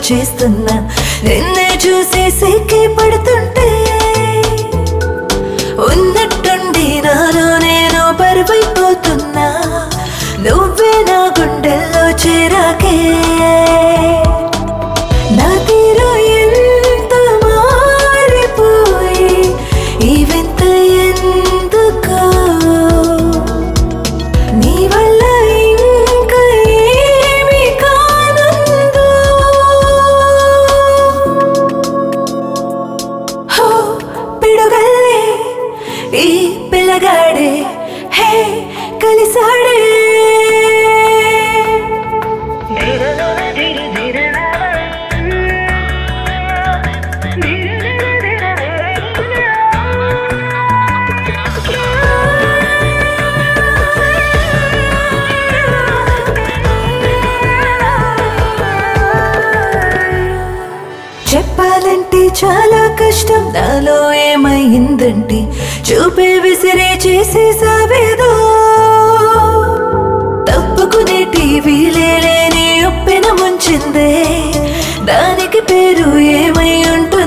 చేస్తున్నా నిన్నే చూసి సిక్కి పడుతుంటే ఉన్నట్టుండి నాలో నేను బరువైపోతున్నా నువ్వే నా గుండెల్లో చేరాకే నా తీరు ఎంత మారిపోయి ఈ వింత ఎందుకో నీ వల్ల ఇంకా ఏమి కానుందో హో పిడుగల్లే ఈ పిల్లగాడే హే కలిసాడే చెప్పాలంటే చాలా కష్టం నాలో ఏమైందంటే చూపే విసిరే చేసేసావేదో తప్పుకునేటి వీలే లేని ఉప్పెన ముంచిందే దానికి పేరు ఏమై ఉంటుందో